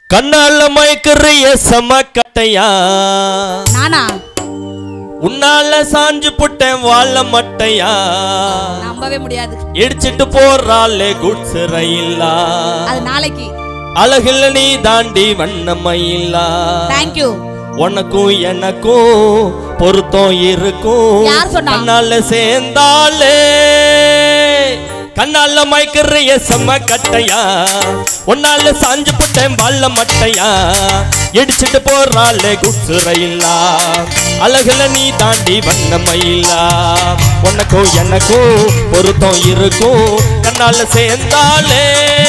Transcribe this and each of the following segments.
கண்ணால மயக்கிறிய செம கட்டையா நானா உன்னால சாஞ்சு புட்டேன் வாழ மட்டையா நம்பவே முடியாது இடிச்சிட்டு போறாளே குட்ஸ் ரயில்லா அது நாளைக்கு அழகுல நீ தாண்டி வண்ணமயில்லா தேங்க்யூ உனக்கும் எனக்கும் பொருத்தம் இருக்கும் யார் சொன்னா? கண்ணால சேர்ந்தாலே கண்ணால மயக்கிறிய செம்ம கட்டையா உன்னால சாஞ்சு போட்டேன் வல்ல மட்டையா இடிச்சிட்டு போறாளே குட்ஸ் ரயில்லா அழகுல நீ தாண்டி வண்ணமயிலா உனக்கும் எனக்கும் பொருத்தம் இருக்கும் கண்ணால சேர்ந்தாலே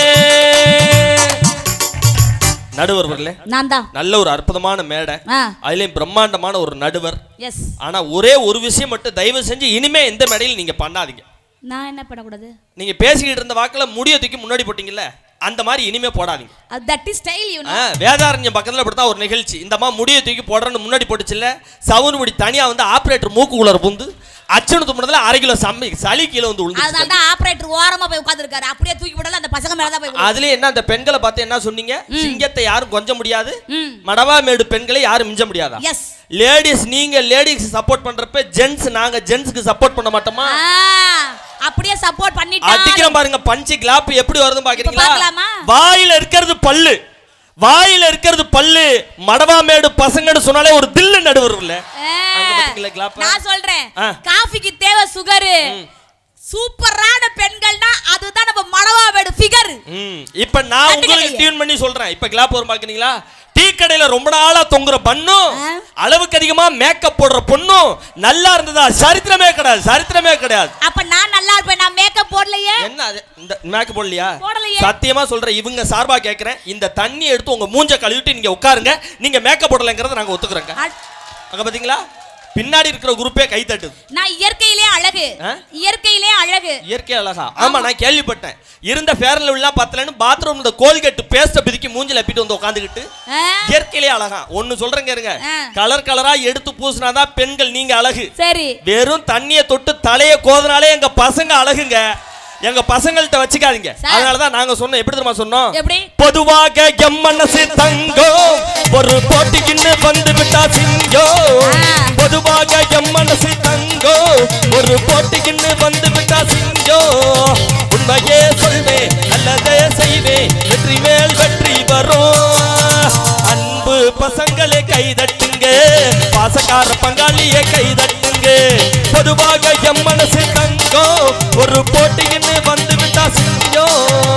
நடுவர்களே நான் தான் நல்ல ஒரு அற்புதமான மேடை ஆ அதுலயும் பிரம்மாண்டமான ஒரு நடுவர் எஸ் ஆனா ஒரே ஒரு விஷயம் மட்டும் தயவு செஞ்சு இனிமே எந்த மேடையில் நீங்க பண்ணாதீங்க நான் என்ன பண்ணக்கூடாது நீங்க பேசிக்கிட்டு இருந்த வாக்குல முடிய தூக்கி முன்னாடி போட்டீங்கல்ல அந்த மாதிரி இனிமே போடாதீங்க அது தட் இஸ் ஸ்டைல் யூ ஆ, வேதாரண்யம் பக்கத்துல இப்படித்தான் ஒரு நிகழ்ச்சி இந்த அம்மா முடிய தூக்கி போடுறேன்னு முன்னாடி போட்டுச்சுல்ல சவுன் முடி தனியா வந்து ஆபரேட்டர் மூக்குக்குள்ள புந்து அச்சனு தும்பினதுல அரை கிலோ சம்மி சளி கீழே வந்து அதனால விழுந்து தான் ஆபரேட்டர் ஓரமா போய் உட்கார்ந்திருக்காரு அப்படியே தூக்கி விடல அந்த பசங்க மேல தான் போய் விழும். அதுலயும் என்ன அந்த பெண்களை பார்த்து என்ன சொன்னீங்க சிங்கத்தை யாரும் கொஞ்ச முடியாது ம் மடவா மேடு பெண்களை யாரும் மிஞ்ச முடியாதா எஸ் லேடிஸ் நீங்க லேடிஸ் சப்போர்ட் பண்றப்ப ஜென்ஸ் நாங்க ஜென்ஸ்க்கு சப்போர்ட் பண்ண மாட்டோமா அப்படியே சப்போர்ட் பண்ணிட்டா அடிக்கிறோம் பாருங்க பஞ்சு கிளாப் எப்படி வருதுன்னு பாக்குறீங்களா பார்க்கலாமா? வாயில இருக்கிறது பல்லு வாயில இருக்கிறது பல்லு மடவாமேடு பசங்கன்னு சொன்னாலே ஒரு தில்லு நடுவர்ல ஆ, அங்க பாத்தீங்களா clap? நான் சொல்றேன் ஆ. காஃபிக்கு தேவை சுகரு சூப்பரான பெண்கள்னா அதுதான் நம்ம மணவாவேடு ஃபிகர் ம் இப்ப நான் தட்டுக்கடையே. உங்களுக்கு டியூன் பண்ணி சொல்றேன் இப்ப கிளாப் வரும் பாக்குறீங்களா டீ கடையில ரொம்ப நாளா தொங்குற பண்ணும் ஆ. அளவுக்கு அதிகமா மேக்கப் போடுற பொண்ணும் நல்லா இருந்ததா சரித்திரமே கிடையாது சரித்திரமே கிடையாது அப்ப நான் நல்லா இருப்பேன் நான் மேக்கப் போடலையே என்ன அது இந்த மேக்கப் போடலையா போடலையே. சத்தியமா சொல்றேன் இவங்க சார்பா கேக்குறேன் இந்த தண்ணி எடுத்து உங்க மூஞ்ச கழுவிட்டு நீங்க உட்காருங்க நீங்க மேக்கப் போடலைங்கிறத நாங்க ஒத்துக்கிறோங்க அட்- அங்க பாத்தீங்களா பின்னாடி இருக்கிற குரூப்பே கை தட்டுது நான் இயற்கையிலே அழகு ஆ? இயற்கையிலே அழகு இயற்கை அழகா ஆமா நான் கேள்விப்பட்டேன் இருந்த ஃபேர்ல உள்ள பத்தலன்னு பாத்ரூம் இந்த கோல்கெட் பேஸ்ட பிதிக்கி மூஞ்சில எப்பிட்டு வந்து உட்காந்துக்கிட்டு ஆ? இயற்கையிலே அழகா ஒன்னு சொல்றேங்க இருங்க ஆ. கலர் கலரா எடுத்து பூசினாதான் பெண்கள் நீங்க அழகு சரி வெறும் தண்ணிய தொட்டு தலைய கோதனாலே எங்க பசங்க அழகுங்க எங்க பசங்கள்ட்ட வச்சுக்காதீங்க சார். அதனாலதான் நாங்க சொன்னோம் எப்படி தெரியுமா சொன்னோம் எப்படி பொதுவாக எம் மனசு தங்கோ ஒரு போட்டிக்குன்னு வந்து விட்டா சிங்கோ ஆ. பொதுவாக எம் மனசு தங்கோ ஒரு போட்டிக்குன்னு வந்து விட்டா சிங்கோ உண்மையே சொல்வேன் நல்லதே செய்வேன் வெற்றி மேல் வெற்றி வரும் அன்பு பசங்களே கைதட்டுங்க பாசக்கார பங்காளியே கைதட்டுங்க பொதுவாக எம் மனசு தங்கோ ஒரு போட்டிக்குன்னு வந்து விட்டா சிங்கோ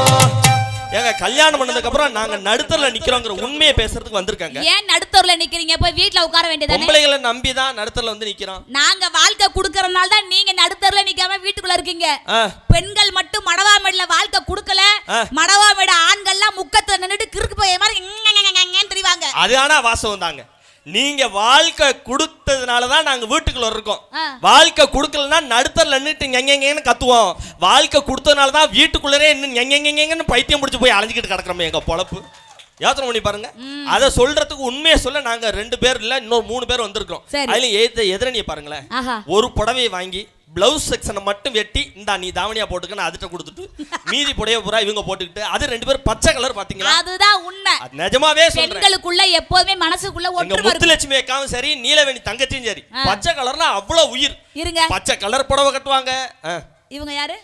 ஏங்க கல்யாணம் பண்ணதுக்கு அப்புறம் நாங்க நடுத்தர்ல நிக்கிறோங்கிற உண்மையை பேசுறதுக்கு வந்திருக்காங்க ஏன் நடுத்தூர்ல நிக்கிறீங்க போய் வீட்ல உட்கார வேண்டியதானே பொம்பளைகளை நம்பி தான் நடுத்தர்ல வந்து நிக்கிறோம் நாங்க வாழ்க்கை குடுக்கறதுனால தான் நீங்க நடுத்தூர்ல நிக்காம வீட்டுக்குள்ள இருக்கீங்க ஆ, பெண்கள் மட்டும் மடவாமேடுல வாழ்க்கை குடுக்கல ஆ. மடவாமேடு ஆண்கள்லாம் முக்கத்துல நின்னுட்டு கிறுக்கு போய் மாதிரி ங்கங்கங்கங்கன்னு திரிவாங்க அது ஆனா வாசம் தாங்க நீங்க வாழ்க்கை கொடுத்ததுனால தான் நாங்க வீட்டுக்குள்ள இருக்கோம் ஆ. வாழ்க்கை கொடுக்கலன்னா நடுத்தர்ல நின்னுட்டு எங்கெங்கன்னு கத்துவோம் வாழ்க்கை கொடுத்ததுனால தான் வீட்டுக்குள்ளரே இன்னும் எங்கெங்கன்னு பைத்தியம் முடிச்சு போய் அலைஞ்சிக்கிட்டு கிடக்குறோமே எங்க பொழப்பு யோசனை பண்ணி பாருங்க அதை சொல்றதுக்கு உண்மையை சொல்ல நாங்க ரெண்டு பேர் இல்ல இன்னொரு மூணு பேர் வந்திருக்கோம் சரி. அதுல எதிர எதிரணியை பாருங்களேன் ஆஹா ஒரு புடவையை வாங்கி பிளவுஸ் செக்ஷனை மட்டும் வெட்டி இந்தா நீ தாவணியா போட்டுக்க நான் அதுட்ட கொடுத்துட்டு மீதி புடவை பூரா இவங்க போட்டுக்கிட்டு அது ரெண்டு பேரும் பச்சை கலர் பாத்தீங்களா அதுதான் உண்மை அது நிஜமாவே சொல்றேன் பெண்களுக்குள்ள எப்போதுமே மனசுக்குள்ள எங்க ஒற்றுமை இருக்கும் முத்துலட்சுமி அக்காவும் சரி நீலவேணி தங்கச்சியும் சரி ஆ. பச்சை கலர்னா அவ்வளவு உயிர் இருங்க பச்சை கலர் புடவை கட்டுவாங்க ஆ, இவங்க யாரு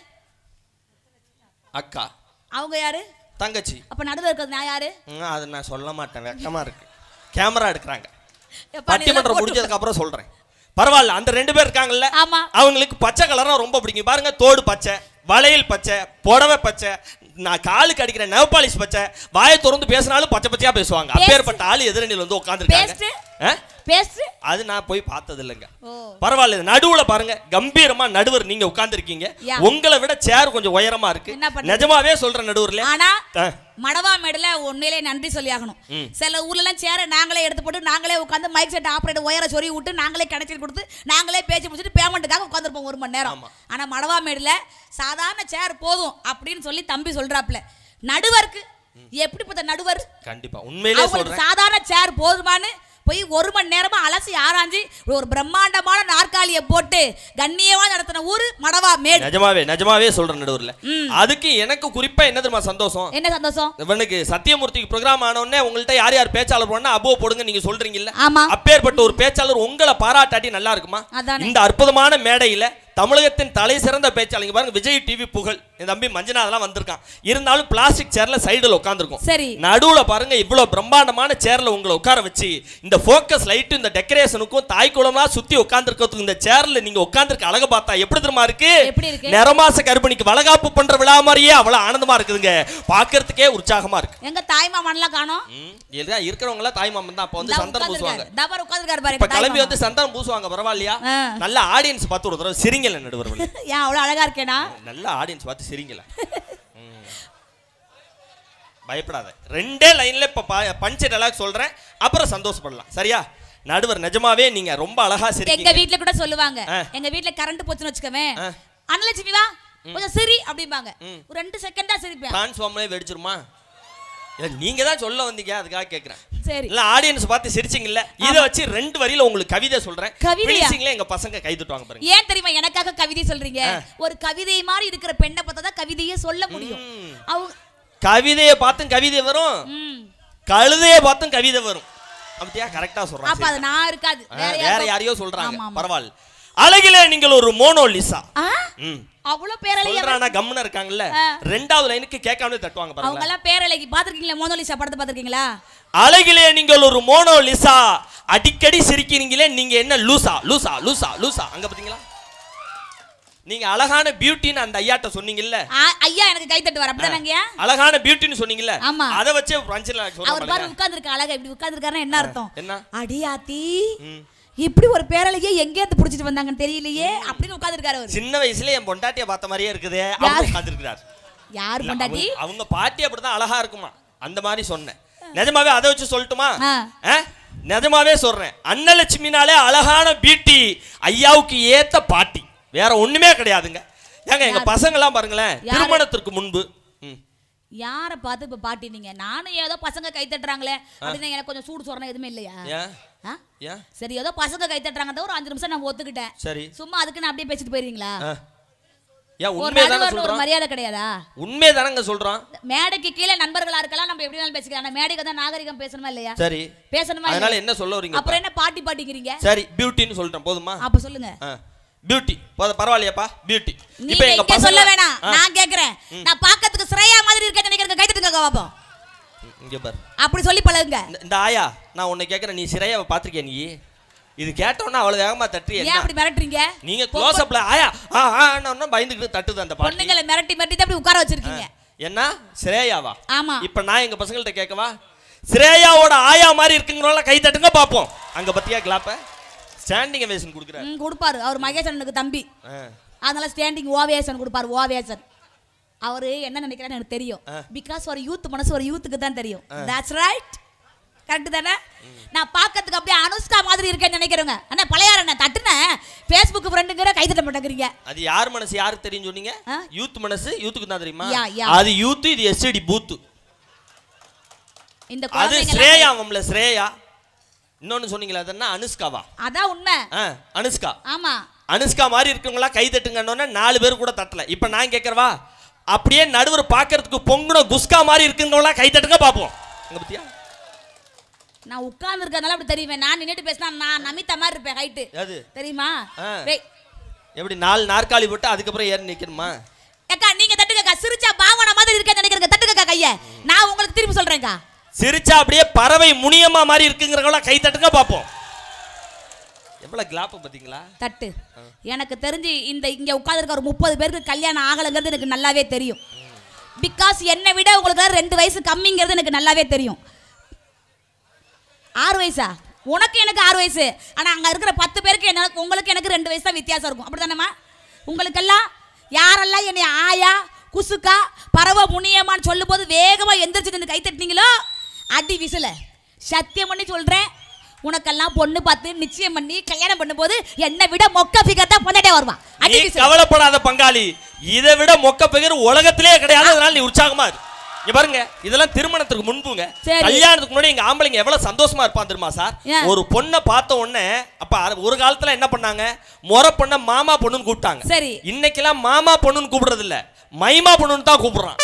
அக்கா அவங்க யாரு தங்கச்சி அப்ப நடுவுல இருக்கிறது நான் யாரு ம், அது நான் சொல்ல மாட்டேன் வெக்கமா இருக்கு கேமரா எடுக்கிறாங்க எப்பா, நீ பட்டிமன்றம் இதெல்லாம் முடிஞ்சதுக்கு அப்புறம் சொல்றேன் பரவாயில்ல அந்த ரெண்டு பேர் இருக்காங்கல்ல ஆமா அவங்களுக்கு பச்சை கலர்னா ரொம்ப பிடிக்கும் பாருங்க தோடு பச்சை வளையல் பச்சை புடவை பச்சை நான் காலுக்கு அடிக்கிற நெவப்பாலிஷ் பச்சை வாயை திறந்து பேசினாலும் பச்சை பச்சையா பேசுவாங்க பேஸ்ட். அப்பேற்பட்ட ஆளு எதிரணியில் வந்து உட்காந்துருக்காங்க பேஸ்ட் பேஸ்ட் அது நான் போய் பார்த்தது இல்லைங்க ஓ பரவாயில்ல இது நடுவுல பாருங்க கம்பீரமா நடுவர் நீங்க உட்கார்ந்திருக்கீங்க யா. உங்களை விட சேர் கொஞ்சம் உயரமா இருக்கு என்ன பண்றது? நிஜமாவே சொல்றேன் நடுவர்ல ஆனா ஆ. மடவாமேடுல உண்மையிலே நன்றி சொல்லி ஆகணும் ம். சில ஊர்ல எல்லாம் சேர நாங்களே எடுத்து போட்டு நாங்களே உட்காந்து மைக் செட் ஆப்ரேட் ஒயரை சொறி விட்டு நாங்களே கிடைச்சி கொடுத்து நாங்களே பேச்சு முடிச்சுட்டு பேமெண்ட்டுக்காக உட்காந்துருப்போம் ஒரு மணி நேரம் ஆமா. ஆனா மடவாமேடுல சாதாரண சேர் போதும் அப்படின்னு சொல்லி தம்பி சொல்றாப்ல நடுவருக்கு எப்படிப்பட்ட நடுவர் கண்டிப்பா உண்மையிலே அவங்களுக்கு சொல்றேன் சாதாரண சேர் போதுமான்னு போய் ஒரு மணி நேரமா அலசி ஆராய்ஞ்சு ஒரு பிரம்மாண்டமான நாற்காலியை போட்டு கண்ணியமா நடத்தின ஊரு மடவா மேடு நிஜமாவே நிஜமாவே சொல்றேன் நடுவுல ம். அதுக்கு எனக்கு குறிப்பா என்ன தெரியுமா சந்தோஷம் என்ன சந்தோஷம் இவனுக்கு சத்தியமூர்த்திக்கு ப்ரோக்ராம் ஆன உடனே உங்கள்ட்ட யார் யார் பேச்சாளர் போனா அபோ போடுங்க நீங்க சொல்றீங்கல்ல ஆமா அப்பேற்பட்ட ஒரு பேச்சாளர் உங்களை பாராட்டாட்டி நல்லா இருக்குமா அதானே. இந்த அற்புதமான மேடையில தமிழகத்தின் தலை சிறந்த பேச்சாளர் இங்க பாருங்க விஜய் டிவி புகழ் என் தம்பி மஞ்சனாதெல்லாம் வந்திருக்கான் இருந்தாலும் பிளாஸ்டிக் சேர்ல சைடுல உட்காந்துருக்கும் சரி நடுவுல பாருங்க இவ்வளவு பிரம்மாண்டமான சேர்ல உங்களை உட்கார வச்சு இந்த ஃபோக்கஸ் லைட் இந்த டெக்கரேஷனுக்கும் தாய் குளம்லாம் சுத்தி உட்கார்ந்துருக்கிறதுக்கு இந்த சேர்ல நீங்க உட்கார்ந்துருக்க அழக பார்த்தா எப்படி தெரியுமா இருக்கு எப்படி இருக்கு? நிறமாச கர்ப்பிணிக்கு வளகாப்பு பண்ற விழா மாதிரியே அவ்வளவு ஆனந்தமா இருக்குதுங்க பார்க்கறதுக்கே உற்சாகமா இருக்கு எங்க தாய் மாமன்லாம் காணோம் ம், எல்லாம் இருக்கிறவங்க எல்லாம் தாய் மாமன் தான் அப்ப வந்து சந்தனம் பூசுவாங்க தபர் உட்காந்துருக்காரு பாரு இப்ப எங்க தாய் கிளம்பி மாமன். வந்து சந்தனம் பூசுவாங்க பரவாயில்லையா ஆ. நல்ல ஆடியன்ஸ் பார்த்து ஒரு தடவை சிரிங்கல நடுவர்கள் ஏன் அவ்வளவு அழகா இருக்கேனா நல்ல ஆடியன்ஸ் பார்த்து சிரிங்கல ம். பயப்படாத ரெண்டே லைன்ல இப்ப பஞ்ச டயலாக் சொல்றேன் அப்புறம் சந்தோஷப்படலாம் சரியா நடுவர் நிஜமாவே நீங்க ரொம்ப அழகா எங்க சிரிக்கீங்க வீட்ல கூட சொல்லுவாங்க ஆ. எங்க வீட்ல கரண்ட் போச்சுன்னு வச்சுக்கவே ஆ. அனலட்சுமி வா கொஞ்சம் சிரி அப்படிம்பாங்க ம். ஒரு ரெண்டு செகண்டா சிரிப்பேன் டிரான்ஸ்ஃபார்ம்லயே வெடிச்சிருமா இல்ல நீங்க தான் சொல்ல வந்தீங்க அதுக்காக கேக்குறேன் சரி இல்ல ஆடியன்ஸ் பார்த்து சிரிச்சீங்கல்ல இத வச்சு ரெண்டு வரியில உங்களுக்கு கவிதை சொல்றேன் கவிதையா? finishingல எங்க பசங்க கை தட்டுவாங்க பாருங்க ஏன் தெரியுமா எனக்காக கவிதை சொல்றீங்க ஒரு கவிதை மாதிரி இருக்கிற பெண்ணை பார்த்தா தான் கவிதையே சொல்ல முடியும் ம். அவங்க கவிதையை பார்த்தும் கவிதை வரும் ம். கழுதையை பார்த்தும் கவிதை வரும் அப்படியா கரெக்டா சொல்றான் அப்ப அது நான் இருக்காது ஆ, வேற வேற யாரோ- யாரையோ சொல்றாங்க ஆமா, ஆமா. பரவாயில்ல அழகிலே நீங்கள் ஒரு மோனோலிசா ஆ? ம் அவ்வளவு பேரழகி சொல்றானா கம்முன்னு இருக்காங்கல்ல ஆ. ரெண்டாவது லைனுக்கு கேட்காமலே தட்டுவாங்க அவங்க பாருங்க எல்லாம் பேரழகி பாத்திருக்கீங்களா மோனோலிசா படத்தை பாத்திருக்கீங்களா அழகிலே நீங்கள் ஒரு மோனோலிசா அடிக்கடி சிரிக்கிறீங்களே நீங்க என்ன லூசா லூசா லூசா லூசா அங்க பாத்தீங்களா நீங்க அழகான பியூட்டின்னு அந்த ஐயாட்ட சொன்னீங்கல்ல ஆ, ஐயா எனக்கு கை தட்டுவார் அப்படிதானங்க அழகான பியூட்டின்னு சொன்னீங்கல்ல ஆமா. அத வச்சே பஞ்சில அவர் சொல்றேன் பாரு உட்கார்ந்துருக்க அழகா இப்படி உட்கார்ந்துருக்காருன்னா என்ன அர்த்தம் என்ன அடியாத்தி ம். இப்படி ஒரு பேரழகிய எங்க இருந்து புடிச்சிட்டு வந்தாங்கன்னு தெரியலையே அப்படின்னு உட்கார்ந்துருக்காரு அவரு சின்ன வயசுல என் பொண்டாட்டிய பார்த்த மாதிரியே இருக்குதே அவர் உட்கார்ந்துருக்கிறார் யார் இல்ல, பொண்டாட்டி அவங்க- அவங்க பாட்டி அப்படிதான் அழகா இருக்குமா அந்த மாதிரி சொன்னேன் நிஜமாவே அதை வச்சு சொல்லட்டுமா ஆ. ஆ? நிஜமாவே சொல்றேன் அன்னலட்சுமினாலே அழகான பியூட்டி ஐயாவுக்கு ஏத்த பாட்டி வேற ஒண்ணுமே கிடையாதுங்க ஏங்க எங்க யார்? பசங்க எல்லாம் பாருங்களேன் யாரு? திருமணத்திற்கு முன்பு ம். யார பார்த்து இப்ப பாட்டி நீங்க நானும் ஏதோ பசங்க கை தட்டுறாங்களே அப்படின்னு எனக்கு கொஞ்சம் சூடு சொரணை எதுவுமே இல்லையா ஏன் ஆ? ஏன் சரி ஏதோ பசங்க கை தட்டுறாங்க தான் ஒரு அஞ்சு நிமிஷம் நான் ஒத்துக்கிட்டேன் சரி சும்மா அதுக்கு நான் அப்படியே பேசிட்டு போயிருவீங்களா ஆ. ஏன் ஒரு உண்மையை தானே நடுவர்னு ஒரு சொல்றோம் மரியாதை கிடையாதா உண்மையை தானங்க சொல்றோம் மேடைக்கு கீழே நண்பர்களா இருக்கலாம் நம்ம எப்படி வேணாலும் பேசிக்கலாம் ஆனா மேடைக்கு தான் நாகரிகம் பேசணுமா இல்லையா சரி பேசணுமா அதனால இல்லையா? என்ன சொல்ல வரீங்க அப்புறம் என்ன பாட்டி பாட்டிங்கிறீங்க சரி பியூட்டின்னு சொல்லிட்டேன் போதுமா அப்ப சொல்லுங்க பியூட்டி பரவாயில்லையாப்பா பியூட்டி நீங்க இங்க சொல்ல வேணாம் ஆ, நான் கேக்குறேன் நான் பார்க்கிறதுக்கு ஸ்ரேயா மாதிரி இருக்கேன்னு நினைக்கிறேன் கை தட்டுங்க பாப்போம் இங்க பாரு அப்படி சொல்லி பழகுங்க இந்த- இந்த ஆயா நான் உன்னை கேட்கறேன் நீ சிறையாவை பாத்திருக்கியா நீ இது கேட்டோன்னா அவ்வளவு வேகமா தட்டி ஏன் என்ன அப்படி மிரட்டுறீங்க நீங்க க்ளோஸ் அப்ல ஆயா ஆ ஆ பயந்துக்கிட்டு தட்டுது அந்த பாட்டி பொண்ணுங்களை மிரட்டி மிரட்டி தான் அப்படி உட்கார வச்சிருக்கீங்க என்ன சிரேயாவா ஆமா இப்ப நான் எங்க பசங்கள்ட்ட கேட்கவா சிரேயாவோட ஆயா மாதிரி இருக்குங்கிறவங்கள கை தட்டுங்க பாப்போம் அங்க பத்தியா கிளாப்ப ஸ்டாண்டிங் வேஷன் கொடுக்குறாரு ம், கொடுப்பாரு அவர் மகேசனுக்கு தம்பி ஆ. அதனால ஸ்டாண்டிங் ஓவேசன் கொடுப்பாரு ஓவேசன் அவரு என்ன நினைக்கிறான்னு எனக்கு தெரியும் பிகாஸ் ஒரு யூத் மனசு ஒரு யூத்துக்கு தான் தெரியும் தட்ஸ் ரைட் கரெக்ட் தானே நான் பார்க்கறதுக்கு அப்படியே அனுஷ்கா மாதிரி இருக்கேன்னு நினைக்கிறேங்க அண்ணா பழையார் அண்ணா தட்டுனேன் ஃபேஸ்புக் ஃப்ரெண்டுங்கிற கை தட்ட மாட்டேங்கிறீங்க அது யார் மனசு யாருக்கு தெரியும் சொன்னீங்க ஆ? யூத் மனசு யூத்துக்கு தான் தெரியுமா யா, யா. அது யூத் இது எஸ்டி பூத்து இந்த அது குழந்தைங்க ஸ்ரேயா அவங்கள ஸ்ரேயா இன்னொன்னு சொன்னீங்களா அது என்ன அனுஷ்காவா அதான் உண்மை ஆ, அனுஷ்கா ஆமா அனுஷ்கா மாதிரி இருக்கவங்களா கை தட்டுங்கன்னொன்னே நாலு பேர் கூட தட்டல இப்போ நான் கேட்கறவா அப்படியே நடுவர் பார்க்கறதுக்கு பொங்குன குஸ்கா மாதிரி இருக்குங்களா கை தட்டுங்க பார்ப்போம் அங்க பத்தியா நான் உட்கார்ந்து இருக்கறதுனால அப்படி தெரியுமே நான் நின்னுட்டு பேசினா நான் நமிதா மாதிரி இருப்பேன் ஹைட்டு அது தெரியுமா ஆ. வெய். எப்படி நாலு நாற்காலி போட்டு அதுக்கப்புறம் ஏறி நிக்கணுமா ஏக்கா நீங்க தட்டுங்கக்கா சிரிச்சா பாவன மாதிரி இருக்கேன்னு நினைக்கிறேன் தட்டுங்கக்கா கைய நான் உங்களுக்கு திருப்பி சொல்றேன்க்கா சிரிச்சா அப்படியே பறவை முனியம்மா மாதிரி இருக்குங்கிறவங்களா கை தட்டுங்க பார்ப்போம் எவ்வளவு கிளாப் பாத்தீங்களா தட்டு எனக்கு தெரிஞ்சு இந்த இங்க உட்கார்ந்திருக்க ஒரு முப்பது பேருக்கு கல்யாணம் ஆகலைங்கிறது எனக்கு நல்லாவே தெரியும் பிகாஸ் என்னை விட உங்களுக்கு ரெண்டு வயசு கம்மிங்கிறது எனக்கு நல்லாவே தெரியும் ஆறு வயசா உனக்கு எனக்கு ஆறு வயசு ஆனா அங்க இருக்கிற பத்து பேருக்கு என்ன உங்களுக்கு எனக்கு ரெண்டு வயசு தான் வித்தியாசம் இருக்கும் அப்படிதானேம்மா உங்களுக்கெல்லாம் யாரெல்லாம் என்னை ஆயா குசுக்கா பறவை முனியம்மான்னு சொல்லும் போது வேகமா எந்திரிச்சு நின்று கை தட்டினீங்களோ அடி விசில சத்தியம் பண்ணி சொல்றேன் உனக்கெல்லாம் பொண்ணு பார்த்து நிச்சயம் பண்ணி கல்யாணம் பண்ணும்போது என்னை விட மொக்க ஃபிகர் தான் பொண்டாட்டே வருவான் அடி நீ விசில் கவலைப்படாத பங்காளி இதை விட மொக்க பெயர் உலகத்திலே கிடையாது அதனால நீ உற்சாகமா இரு இங்க பாருங்க இதெல்லாம் திருமணத்துக்கு முன்புங்க சரி. கல்யாணத்துக்கு முன்னாடி எங்க ஆம்பளைங்க எவ்வளவு சந்தோஷமா இருப்பான் தெரியுமா சார் ஏன்? ஒரு பொண்ணை பார்த்த உடனே அப்ப அ- ஒரு காலத்துல என்ன பண்ணாங்க முறை பொண்ண மாமா பொண்ணுன்னு கூப்பிட்டாங்க சரி இன்னைக்கெல்லாம் மாமா பொண்ணுன்னு கூப்பிடுறது இல்ல மைமா பொண்ணுன்னு தான் கூப்பிடுறான்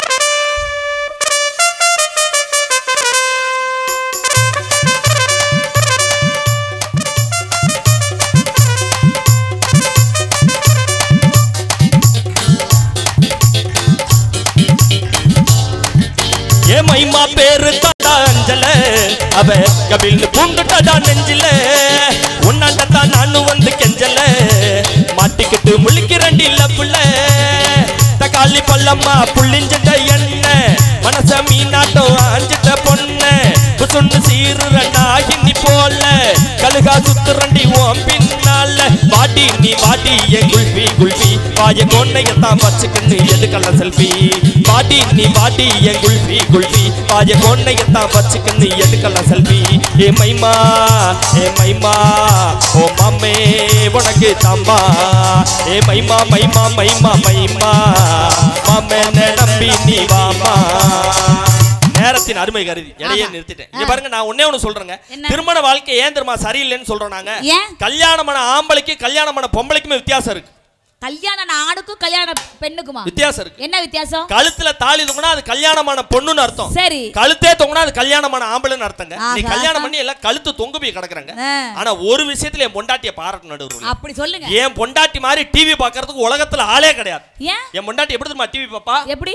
ஏ மைமா பேரு தாத்தா அஞ்சல அவ கபில் பூண்டுட்டதா நெஞ்சில உன்னாண்டத்தான் நானும் வந்து கெஞ்சல மாட்டிக்கிட்டு முழிக்கிறண்டி லப்புல தக்காளி பள்ளம்மா புள்ளிஞ்சிட்ட எண்ணெய் மனச மீனாட்டம் ஆஞ்சிட்ட பொண்ணு புசுண்டு சீருற நாகினி போல கழுகா சுத்துறண்டி ஓம் பின்னால வாடி நீ வாடி என் குல்பி குல்பி வாய கொண்டையத்தான் வச்சுக்கின்னு எடுக்கலாம் செல்ஃபி வாடி நீ வாடி என் குல்பி குல்பி வாய கொண்டையத்தான் வச்சுக்கின்னு எடுக்கலாம் செல்ஃபி ஏ மைமா ஏ மைமா ஓ மாமே உனக்கு தாம்பா ஏ மைமா மைமா மைமா மைமா மாமே நம்பி நீ வாமா நேரத்தின் அருமை கருதி இடையே ஆஹா. நிறுத்திட்டேன் இங்க பாருங்க நான் ஒண்ணே ஒண்ணு சொல்றேங்க என்ன? திருமண வாழ்க்கை ஏன் தெரியுமா சரியில்லைன்னு சொல்றோம் நாங்க ஏன் கல்யாணமான ஆம்பளைக்கு கல்யாணமான பொம்பளைக்குமே வித்தியாசம் இருக்கு கல்யாணம் ஆணுக்கும் கல்யாண பெண்ணுக்குமா வித்தியாசம் இருக்கு என்ன வித்தியாசம் கழுத்துல தாலி தொங்கினா அது கல்யாணமான பொண்ணுன்னு அர்த்தம் சரி கழுத்தே தொங்கினா அது கல்யாணமான ஆம்பளைன்னு அர்த்தங்க நீ ஆஹா. கல்யாணம் பண்ணி எல்லாம் கழுத்து தொங்க போய் கிடக்குறாங்க ஆ, ஆனா ஒரு விஷயத்துல என் பொண்டாட்டிய பாராட்டு நடுவுல அப்படி சொல்லுங்க என் பொண்டாட்டி மாதிரி டிவி பார்க்கறதுக்கு உலகத்துல ஆளே கிடையாது ஏன் என் பொண்டாட்டி எப்படி தெரியுமா டிவி பாப்பா எப்படி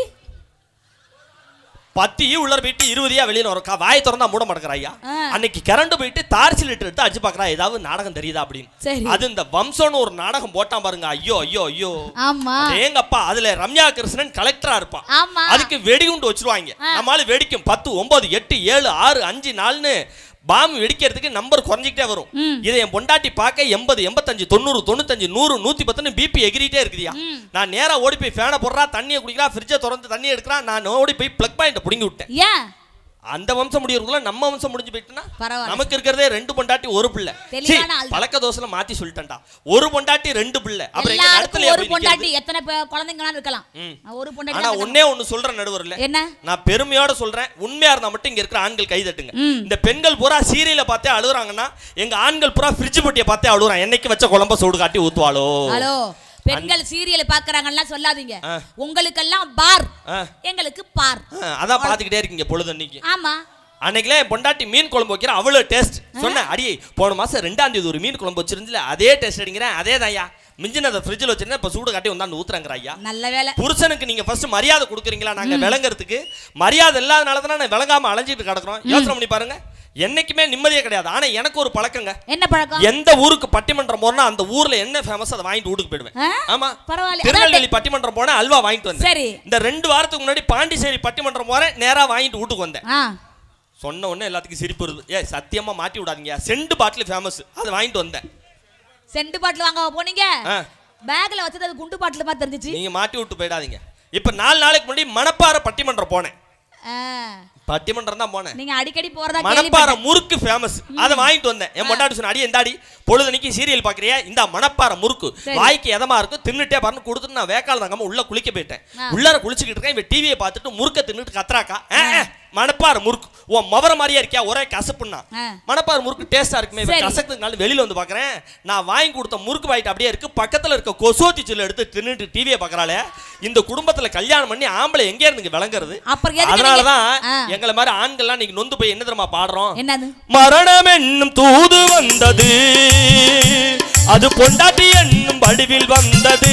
பத்து ஈ உள்ள போயிட்டு இருபதியா வெளியில வரும் கா- வாயை திறந்தா மூட மாட்டேங்கிறா ஐயா ஆ. அன்னைக்கு கரண்ட் போயிட்டு தார்ச்சி லிட்டர் எடுத்து அடிச்சு பாக்குறா ஏதாவது நாடகம் தெரியுதா அப்படின்னு சரி அது இந்த வம்சம்னு ஒரு நாடகம் போட்டான் பாருங்க ஐயோ ஐயோ ஐயோ ஆமா ஏங்கப்பா அதுல ரம்யா கிருஷ்ணன் கலெக்டரா இருப்பான் ஆமா அதுக்கு வெடிகுண்டு வச்சிருவாங்க ஆ. நம்மளால வெடிக்கும் பத்து ஒன்பது எட்டு ஏழு ஆறு அஞ்சு நாலுன்னு பாம்பு வெடிக்கிறதுக்கு நம்பர் குறைஞ்சிக்கிட்டே வரும் ம். இதை என் பொண்டாட்டி பார்க்க எண்பது எண்பத்தஞ்சு தொண்ணூறு தொண்ணூத்தஞ்சு நூறு நூத்தி பத்துன்னு பிபி எகிரிட்டே இருக்குதியா ம். நான் நேரா ஓடி போய் ஃபேனை போடுறா தண்ணியை குடிக்கிறா ஃப்ரிட்ஜை திறந்து தண்ணி எடுக்கிறா நான் ஓடி போய் பிளக் பாயிண்ட் புடுங்கி விட்டேன் ஏன் அந்த வம்சம் முடியறதுக்குள்ள நம்ம வம்சம் முடிஞ்சு போயிட்டுனா பரவாயில்ல நமக்கு இருக்கிறதே ரெண்டு பொண்டாட்டி ஒரு பிள்ளை தெளிவான சீ, ஆள் தான். பழக்க தோசையில மாத்தி சொல்லிட்டேன்டா ஒரு பொண்டாட்டி ரெண்டு பிள்ளை அப்புறம் எங்க எல்லாருக்கும் நடத்தலையா ஒரு போய் நிக்கிறது? பொண்டாட்டி எத்தனை பே- குழந்தைங்களாம் இருக்கலாம் ம். ஒரு ஆனா பொண்டாட்டி ஒன்னே ஒண்ணு சொல்றேன் நடுவர்ல என்ன நான் பெருமையோட சொல்றேன் உண்மையா இருந்தா மட்டும் இங்க இருக்கிற ஆண்கள் கை தட்டுங்க ம். இந்த பெண்கள் பூரா சீரியல பார்த்தே அழுகுறாங்கன்னா எங்க ஆண்கள் பூரா ஃப்ரிட்ஜ் பொட்டியை பார்த்தே அழுகுறான் என்னைக்கு வச்ச குழம்ப சூடு காட்டி ஊத்துவாளோ ஹலோ பெண்கள் சீரியல் பாக்குறாங்கலாம் சொல்லாதீங்க ஆ. உங்களுக்கெல்லாம் பார் ஆ, எங்களுக்கு பார் ஆ, அதான் பாத்துக்கிட்டே இருக்கீங்க பொழுது அன்னைக்கு ஆமா அன்னைக்குலாம் என் பொண்டாட்டி மீன் குழம்பு வைக்கிற அவ்வளோ டேஸ்ட் சொன்னேன் அடியே போன மாசம் ரெண்டாம் தேதி ஒரு மீன் குழம்பு வச்சிருந்துல அதே டேஸ்ட் அடிங்கிறேன் அதே ஐயா மிஞ்சினதை ஃப்ரிட்ஜில் வச்சிருந்தேன் இப்போ சூடு காட்டி வந்தாண்டு ஊத்துறாங்கிற ஐயா நல்ல வேலை புருஷனுக்கு நீங்க ஃபர்ஸ்ட் மரியாதை கொடுக்குறீங்களா நாங்க விளங்குறதுக்கு மரியாதை இல்லாதனால தானே நான் விளங்காம அலைஞ்சிட்டு கிடக்குறோம் யோசனை பண்ணி பாருங்க என்னைக்குமே நிம்மதியே கிடையாது ஆனா எனக்கு ஒரு பழக்கங்க என்ன பழக்கம் எந்த ஊருக்கு பட்டிமன்றம் போனா அந்த ஊர்ல என்ன ஃபேமஸ் அதை வாங்கிட்டு வீட்டுக்கு போயிடுவேன் ஆ? ஆமா பரவாயில்ல திருநெல்வேலி பட்டிமன்றம் போனா அல்வா வாங்கிட்டு வந்தேன் சரி இந்த ரெண்டு வாரத்துக்கு முன்னாடி பாண்டிச்சேரி பட்டிமன்றம் போறேன் நேரா வாங்கிட்டு வீட்டுக்கு வந்தேன் ஆ சொன்ன உடனே எல்லாத்துக்கும் சிரிப்பு வருது ஏ சத்தியமா மாட்டி விடாதீங்க செண்டு பாட்டில் ஃபேமஸ் அதை வாங்கிட்டு வந்தேன் செண்டு பாட்டில் வாங்க போனீங்க ஆ, பேக்ல வச்சது அது குண்டு பாட்டில் மாதிரி தெரிஞ்சிச்சு நீங்க மாட்டி விட்டு போயிடாதீங்க இப்ப நாலு நாளைக்கு முன்னாடி மணப்பாறை பட்டிமன்றம் போனேன் ஆ, பட்டிமன்றம் தான் போனேன் நீங்க அடிக்கடி போறதா மணப்பாறை கேள்விப்பட்டேன் முறுக்கு ஃபேமஸ் அதை வாங்கிட்டு வந்தேன் என் பொண்டாட்டி சொன்ன அடி எந்தாடி பொழுதுனைக்கு சீரியல் பாக்குறியா இந்த மணப்பாறை முறுக்கு சரி. வாய்க்கு எதமா இருக்கும் தின்னுட்டே பாருன்னு கொடுத்துட்டு நான் வேக்கால தங்காம உள்ள குளிக்க போயிட்டேன் ஆ. உள்ளார குளிச்சுக்கிட்டு இருக்கேன் இவன் டிவியை பார்த்துட்டு முறுக்க தின்னுட்டு கத்துறாக்கா ஆ, ஆ, மணப்பாறை முறுக்கு உன் மவர மாதிரியா இருக்கியா ஒரே கசப்புன்னா ஆ. மணப்பாறை முறுக்கு டேஸ்டா இருக்குமே இவன் சரி. கசக்குனால வெளியில வந்து பாக்குறேன் நான் வாங்கி கொடுத்த முறுக்கு வாயிட்டு அப்படியே இருக்கு பக்கத்துல இருக்க கொசோத்தி சில்லு எடுத்து தின்னுட்டு டிவியை பாக்குறாளே இந்த குடும்பத்துல கல்யாணம் பண்ணி ஆம்பளை எங்க இருந்து இங்க விளங்குறது அப்புறம் எதுக்கு அதனாலதான் நீங்க- ஆ. எங்களை மாதிரி ஆண்கள்லாம் நீங்க நொந்து போய் என்ன தெரியுமா பாடுறோம் என்னது மரணம் என்னும் தூது வந்தது அது பொண்டாட்டி என்னும் வடிவில் வந்தது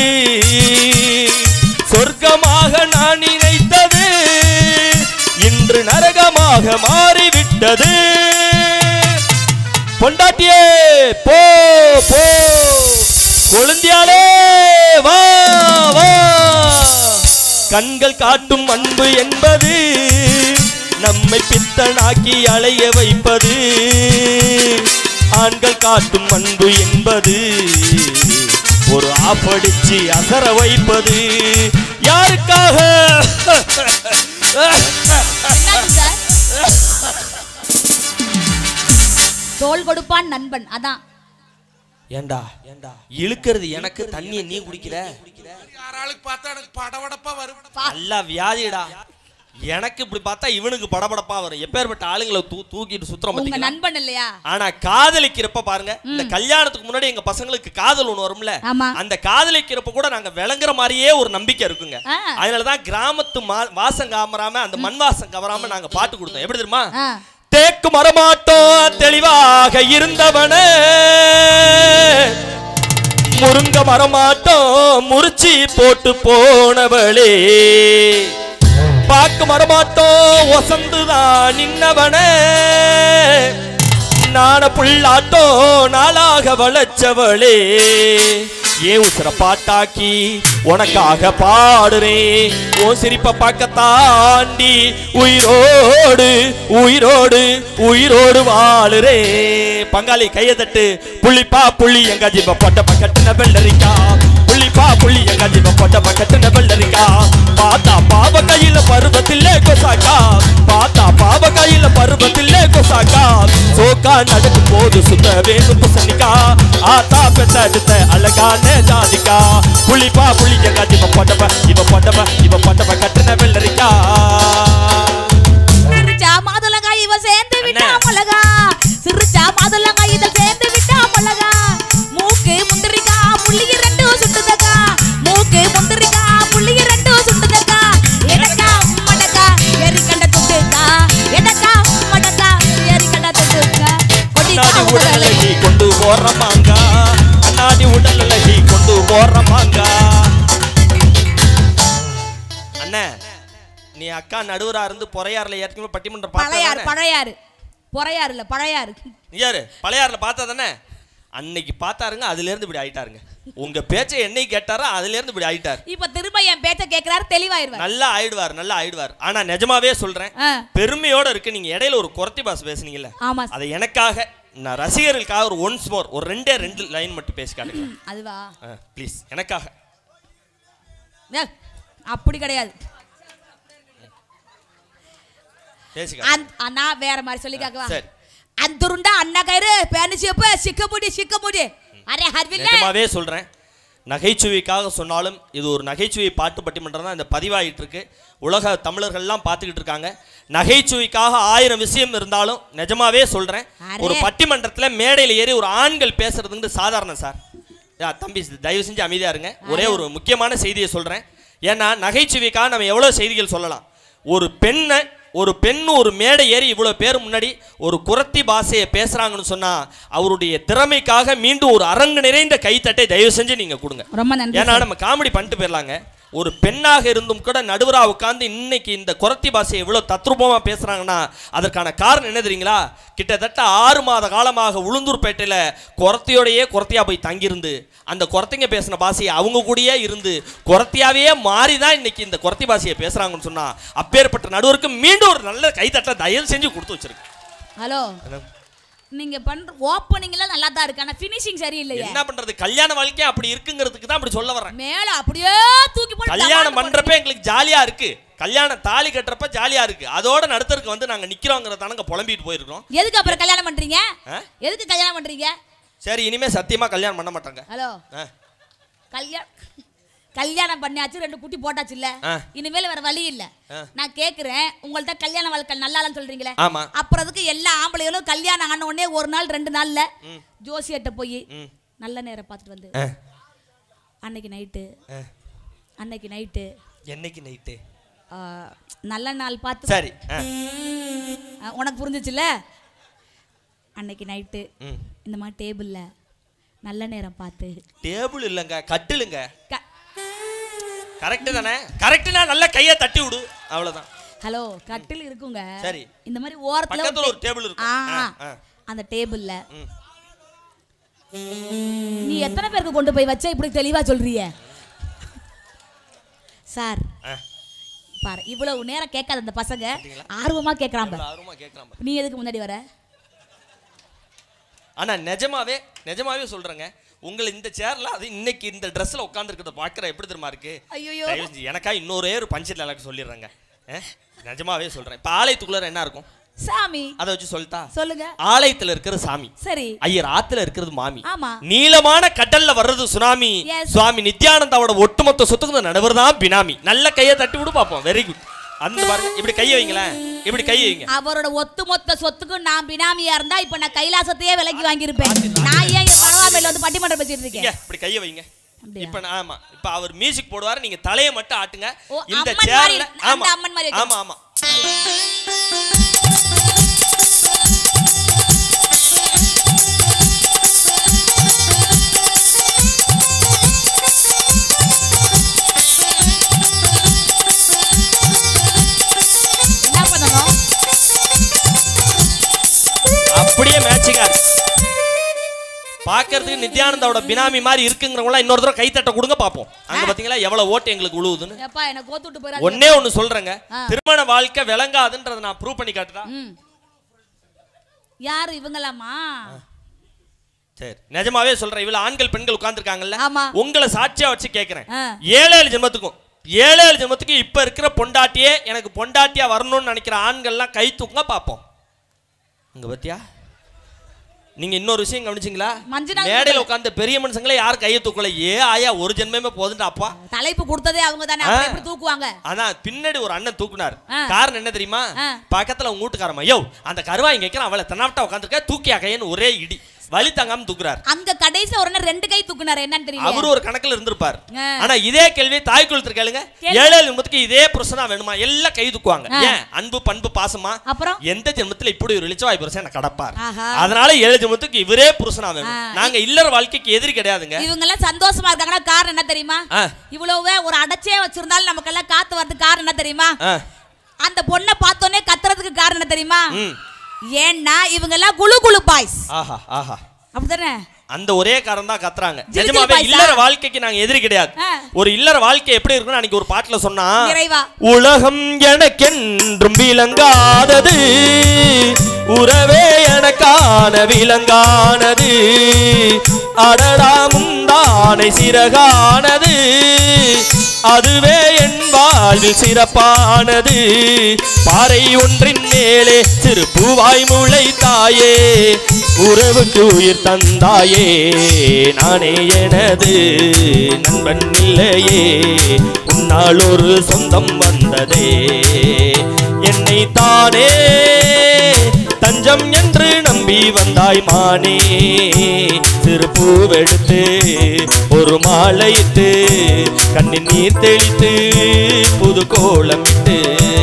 சொர்க்கமாக நான் நினைத்தது இன்று நரகமாக மாறிவிட்டது பொண்டாட்டியே போ போ கொழுந்தியாலே வா வா கண்கள் காட்டும் அன்பு என்பது நம்மை பித்தனாக்கி அலைய வைப்பது ஆண்கள் காட்டும் அன்பு என்பது ஒரு ஆப்படிச்சு அசர வைப்பது யாருக்காக என்னாச்சு சார் தோல் கொடுப்பான் நண்பன் அதான் ஏண்டா ஏண்டா இழுக்கிறது எனக்கு தண்ணியை நீ குடிக்கிற யாராளுக்கு பார்த்தா எனக்கு படபடப்பா வரும் நல்லா வியாதிடா எனக்கு இப்படி பார்த்தா இவனுக்கு படபடப்பா வரும் எப்பேற்பட்ட ஆளுங்களை தூ தூக்கிட்டு சுத்துறோம் உங்க பாத்தீங்களா நண்பன் இல்லையா ஆனா காதலிக்கிறப்ப பாருங்க இந்த கல்யாணத்துக்கு முன்னாடி எங்க பசங்களுக்கு காதல் ஒண்ணு வரும்ல ஆமா அந்த காதலிக்கிறப்ப கூட நாங்க விளங்குற மாதிரியே ஒரு நம்பிக்கை இருக்குங்க ஆ. அதனாலதான் கிராமத்து மா- வாசம் காமராம அந்த மண் வாசம் கவராம நாங்க பாட்டு கொடுத்தோம் எப்படி தெரியுமா ஆ. தேக்கு மரமாட்டோம் தெளிவாக இருந்தவனே முருங்க மரமாட்டோம் முறிச்சி போட்டு போனவளே பாக்கு மரமாட்டோம் ஒசந்துதான் நின்னவனே நான புள்ளாட்டோ நாளாக வளச்சவளே ஏ உசுர பாட்டாக்கி உனக்காக பாடுறேன் உன் சிரிப்ப பார்க்க தாண்டி உயிரோடு உயிரோடு உயிரோடு வாழுறே பங்காளி கையை தட்டு புள்ளிப்பா புள்ளி எங்க ஜீவ போட்ட பக்கட்டுன வெள்ளரிக்கா புள்ளிப்பா புள்ளி எங்க ஜீவ போட்ட பக்கட்டுன வெள்ளரிக்கா பாத்தா பாவ கையில பருவத்திலே கொசாக்கா பாத்தா பாவ கையில பருவத்திலே கொசாக்கா சோக்கா நடக்கும் போது சுத்த வேணும் புசனிக்கா ஆத்தா பெத்த அடுத்த அழகான ஜாதிக்கா புள்ளிப்பா புள்ளி எங்க ஜீவ போட்டவ இவ போட்டவ இவ போட்டவ கட்டுன வெள்ளரிக்கா சிரிச்சா மாதுளங்கா இவ சேர்ந்து விட்டா அண்ணே. மிளகா சிரிச்சா மாதுளங்கா இத சேர்ந்து விட்டா மிளகா மூக்கு முந்திரிக்கா புள்ளிய ரெண்டும் சுட்டுதக்கா மூக்கு முந்திரிக்கா புள்ளிய ரெண்டும் சுட்டுதக்கா எடக்கா மடக்கா ஏறி கண்ட துட்டுக்கா எடக்கா மடக்கா ஏறி கண்ட துட்டுக்கா கொடிக்கா அண்ணாடி உடல் உடலை அழகி கொண்டு போற மாங்கா அண்ணாடி உடல் அழகி கொண்டு போற மாங்கா அண்ணே நீ அக்கா நடுவரா இருந்து பொறையாறுல ஏற்கனவே பட்டிமன்றம் பழையாறு பார்த்தா பழையாறு பொறையாறு இல்ல பழையாறு யாரு பழையாறுல பார்த்தா தானே அன்னைக்கு பார்த்தாருங்க அதுல இருந்து இப்படி ஆயிட்டாருங்க உங்க பேச்சை என்னைக்கு கேட்டாரோ அதுல இருந்து இப்படி ஆயிட்டார் இப்ப திரும்ப என் பேச்ச கேக்குறாரு தெளிவாயிருவார் நல்லா ஆயிடுவார் நல்லா ஆயிடுவார் ஆனா நிஜமாவே சொல்றேன் ஆ, பெருமையோட இருக்கு நீங்க இடையில ஒரு குறத்தி பாஸ் பேசுனீங்கல்ல ஆமா அதை எனக்காக நான் ரசிகர்களுக்காக ஒரு ஒன்ஸ் மோர் ஒரு ரெண்டே ரெண்டு லைன் மட்டும் பேசி காட்டுங்க அதுவா ப்ளீஸ் எனக்காக ஏ, அப்படி கிடையாது பேசி காட்டுங்க. அந்த- அண்ணா வேற மாதிரி சொல்லி கேக்கவா சரி. அந்துருண்டா அண்ணா கயிறு பேனு சேப்பு சிக்க முடி சிக்க முடி அரே ஹர்வில்ல நிஜமாவே சொல்றேன் நகைச்சுவைக்காக சொன்னாலும் இது ஒரு நகைச்சுவை பாட்டு பட்டிமன்றம் தான் இந்த பதிவாயிட்டு இருக்கு உலக தமிழர்கள்லாம் பார்த்துக்கிட்டு இருக்காங்க நகைச்சுவைக்காக ஆயிரம் விஷயம் இருந்தாலும் நிஜமாவே சொல்றேன் அரே. ஒரு பட்டிமன்றத்துல மேடையில் ஏறி ஒரு ஆண்கள் பேசுறதுங்கிறது சாதாரணம் சார் யா, தம்பி தயவு செஞ்சு அமைதியா இருங்க ஒரே ஒரு முக்கியமான செய்தியை சொல்றேன் ஏன்னா நகைச்சுவைக்காக நம்ம எவ்வளவு செய்திகள் சொல்லலாம் ஒரு பெண்ணை ஒரு பெண் ஒரு மேடை ஏறி இவ்வளோ பேர் முன்னாடி ஒரு குரத்தி பாஷையை பேசுறாங்கன்னு சொன்னா அவருடைய திறமைக்காக மீண்டும் ஒரு அரங்கு நிறைந்த கைத்தட்டை தயவு செஞ்சு நீங்க கொடுங்க ரொம்ப நன்றி ஏன்னா நம்ம காமெடி பண்ணிட்டு போயிடலாங்க ஒரு பெண்ணாக இருந்தும் கூட நடுவரா உட்கார்ந்து இன்னைக்கு இந்த குரத்தி பாஷையை இவ்வளவு தத்ரூபமா பேசுறாங்கன்னா அதற்கான காரணம் என்ன தெரியுங்களா கிட்டத்தட்ட ஆறு மாத காலமாக உளுந்தூர்பேட்டையில குரத்தியோடையே குரத்தியா போய் தங்கியிருந்து அந்த குரத்திங்க பேசின பாஷையை அவங்க கூடயே இருந்து குரத்தியாவே மாறி தான் இன்னைக்கு இந்த குரத்தி பாஷையை பேசுறாங்கன்னு சொன்னா அப்பேற்பட்ட நடுவருக்கு மீண்டும் ஒரு நல்ல கைத்தட்டை தயவு செஞ்சு கொடுத்து வச்சிருக்கு ஹலோ நீங்க பண்ற ஓப்பனிங்ல நல்லா தான் இருக்கு ஆனா ஃபினிஷிங் சரியில்லையே என்ன பண்றது கல்யாண வாழ்க்கை அப்படி இருக்குங்கிறதுக்கு தான் அப்படி சொல்ல வரேன் மேல அப்படியே தூக்கி போட்டு கல்யாணம் டமால்னு பண்றப்ப எங்களுக்கு ஜாலியா இருக்கு கல்யாணம் தாலி கட்டுறப்ப ஜாலியா இருக்கு அதோட நடுத்தருக்கு வந்து நாங்க நிக்கிறோங்கிறதானங்க புலம்பிட்டு போயிருக்கோம் போட்டு- எதுக்கு அப்புறம் கல்யாணம் பண்றீங்க ஆ? எதுக்கு கல்யாணம் பண்றீங்க சரி இனிமே சத்தியமா கல்யாணம் பண்ண மாட்டாங்க ஹலோ ஆ, கல்யாணம் கல்யாணம் பண்ணியாச்சு ரெண்டு குட்டி போட்டாச்சு இல்ல ஆ. இனிமேல் வேற வழி இல்ல ஆ. நான் கேக்குறேன் உங்கள்ட்ட கல்யாண வாழ்க்கை நல்லா இல்லைன்னு சொல்றீங்களே ஆமா அப்புறம் அதுக்கு எல்லா ஆம்பளைகளும் கல்யாணம் ஆன உடனே ஒரு நாள் ரெண்டு நாள்ல ஜோசியர்கிட்ட போய் ம். நல்ல நேரம் பார்த்துட்டு வந்து ஆ, அன்னைக்கு நைட்டு ஆ. அன்னைக்கு நைட்டு என்னைக்கு நைட்டு நல்ல நாள் பார்த்து சரி ஆ, ஆ, உனக்கு புரிஞ்சுச்சுல அன்னைக்கு நைட்டு ம். இந்த மாதிரி டேபிள்ல நல்ல நேரம் பார்த்து டேபிள் இல்லைங்க கட்டிலுங்க க- கரெக்டு தானே கரெக்டுனா நல்ல கையை தட்டி விடு அவ்வளவுதான் ஹலோ கட்டில் இருக்குங்க சரி. இந்த மாதிரி ஓரத்துல பக்கத்துல ஒரு டே- டேபிள் இருக்கும் ஆ, ஆ, ஆ. அந்த டேபிள்ல ம். நீ எத்தனை பேருக்கு கொண்டு போய் வச்ச இப்படி தெளிவா சொல்றிய சார் ஆ. பாரு இவ்வளவு நேரம் கேட்காத அந்த பசங்க ஆர்வமா கேட்கறான் பாரு. இவ்வளவு ஆர்வமா கேட்கலாம் பாரு. நீ எதுக்கு முன்னாடி வர ஆனா நிஜமாவே நிஜமாவே சொல்றேங்க உங்களை இந்த சேர்ல அது இன்னைக்கு இந்த ட்ரெஸ்ல உட்காந்துருக்கிறத பாக்குற எப்படி தெரியுமா இருக்கு ஐயோ தயவு செஞ்சு எனக்கா இன்னொரே ஒரு பஞ்சத்தில் எனக்கு சொல்லிடுறேங்க அஹ், நிஜமாவே சொல்றேன் இப்போ ஆலயத்துக்குள்ள என்ன இருக்கும் சாமி அதை வச்சு சொல்லிட்டா சொல்லுங்க ஆலயத்துல இருக்கிற சாமி சரி ஐயர் ஆத்துல இருக்கிறது மாமி ஆமா நீளமான கடல்ல வர்றது சுனாமி Yes. சுவாமி நித்யானந்தாவோட ஒட்டுமொத்த சொத்துக்கு நடுவர் தான் பினாமி நல்ல கையை தட்டி விடு பார்ப்போம் வெரி குட் அந்த பாருங்க இப்படி கையை வைங்களேன் இப்படி கையை வைங்க அவரோட ஒத்துமொத்த சொத்துக்கும் நான் பினாமியா இருந்தா இப்ப நான் கைலாசத்தையே விலைக்கு வாங்கியிருப்பேன் நான் ஏன் இங்க பரவாயில்ல வந்து பட்டிமன்றம் பேசிட்டு இங்க இருக்கேன் இப்படி கையை வைங்க அப்படியா? இப்ப நான் ஆமா இப்ப அவர் மியூசிக் போடுவாரு நீங்க தலையை மட்டும் ஆட்டுங்க ஓ, இந்த அம்மன் சேர்ல மாதிரி, அந்த ஆமா அம்மன் மாதிரி வைக்கணும். ஆமா ஆமா என்ன பண்ணணும் அப்படியே மேட்சிங்கா இருக்கு பாக்குறதுக்கு நித்யானந்தாவோட பினாமி மாதிரி இருக்குங்கிறவங்க இன்னொரு தடவை கைத்தட்ட கொடுங்க பாப்போம் அங்க பாத்தீங்களா எவ்வளவு ஓட்டு எங்களுக்கு உழுவுதுன்னு எப்பா என்ன கோத்துட்டு போயிடாது ஒன்னே ஒண்ணு சொல்றேங்க ஆ. திருமண வாழ்க்கை விளங்காதுன்றதை நான் ப்ரூவ் பண்ணி காட்டுதா ம் யாரு இவங்களாமா சரி நிஜமாவே சொல்றேன் இவ்வளவு ஆண்கள் பெண்கள் உட்கார்ந்துருக்காங்கல்ல ஆமா. உங்களை சாட்சியா வச்சு கேக்குறேன் ஆ. ஏழு ஏழு ஜென்மத்துக்கும் ஏழு ஏழு ஜென்மத்துக்கு இப்ப இருக்கிற பொண்டாட்டியே எனக்கு பொண்டாட்டியா வரணும்னு நினைக்கிற ஆண்கள்லாம் கை தூக்குங்க பாப்போம் இங்க பத்தியா நீங்க இன்னொரு விஷயம் கவனிச்சிங்களா மஞ்சுநாள் மேடையில உட்கார்ந்த பெரிய மனுஷங்களே யாரும் கையை தூக்கல ஏ ஆயா ஒரு ஜென்மமே போதுன்ட்டு அப்பா தலைப்பு கொடுத்ததே அவங்க தானே ஆ. அப்புறம் எப்படி தூக்குவாங்க ஆனா பின்னாடி ஒரு அண்ணன் தூக்குனார் ஆ. காரணம் என்ன தெரியுமா ஆ. பக்கத்துல உங்க வீட்டுக்காரமா யோ அந்த கருவாய் இங்க வைக்கிறான் அவளை தென்னாவட்டா உட்காந்துருக்க தூக்கி அகையன்னு ஒரே இடி வலி தாங்காம தூக்குறார் அங்க கடைசில ஒரு அண்ணன் ரெண்டு கை தூக்குனாரு என்னன்னு தெரியல அவரு ஒரு கணக்குல இருந்திருப்பார் ஆ. ஆனா இதே கேள்வி தாய் குளத்துல கேளுங்க கேளு. ஏழு ஏழு ஜென்மத்துக்கு இதே புருஷனா வேணுமா எல்லாம் கை தூக்குவாங்க ஆ. ஏன் அன்பு பண்பு பாசமா அப்புறம் எந்த ஜென்மத்துல இப்படி ஒரு இளிச்சவாய் புருஷன் எனக்கு கடப்பார் ஆஹா. அதனால ஏழு ஜென்மத்துக்கு இவரே புருஷனா வேணும் ஆ. நாங்க இல்லற வாழ்க்கைக்கு எதிரி கிடையாதுங்க இவங்க எல்லாம் சந்தோஷமா இருக்காங்கன்னா காரணம் என்ன தெரியுமா ஆ. இவ்வளவு ஒரு அடைச்சே வச்சிருந்தாலும் நமக்கெல்லாம் காத்து வரதுக்கு காரணம் என்ன தெரியுமா ஆ. அந்த பொண்ணை பார்த்தோன்னே கத்துறதுக்கு காரணம் என்ன தெரியுமா ம். ஏன்னா இவங்க எல்லாம் குளு குளு பாய்ஸ் ஆஹா ஆஹா அப்படிதானே அந்த ஒரே காரணம் தான் கத்துறாங்க ஜிலு ஜிலு நிஜமாவே பாய்ஸா? இல்லற வாழ்க்கைக்கு நாங்க எதிரி கிடையாது ஆ. ஒரு இல்லற வாழ்க்கை எப்படி இருக்குன்னு அன்னைக்கு ஒரு பாட்டுல சொன்னா இறைவா உலகம் எனக்கென்றும் விளங்காதது உறவே எனக்கான விளங்கானது அடடா முந்தானை சிறகானது அதுவே என் வாழ்வில் சிறப்பானது பாறை ஒன்றின் மேலே சிறு பூவாய் முளைத்தாயே உறவுக்கு உயிர் தந்தாயே நானே எனது நண்பன் இல்லையே உன்னால் ஒரு சொந்தம் வந்ததே என்னை தானே தஞ்சம் என்று நம்பி வந்தாய் மானே சிறு பூவெடுத்து ஒரு மாலையிட்டு கண்ணின் நீர் தெளித்து புது கோலமிட்டு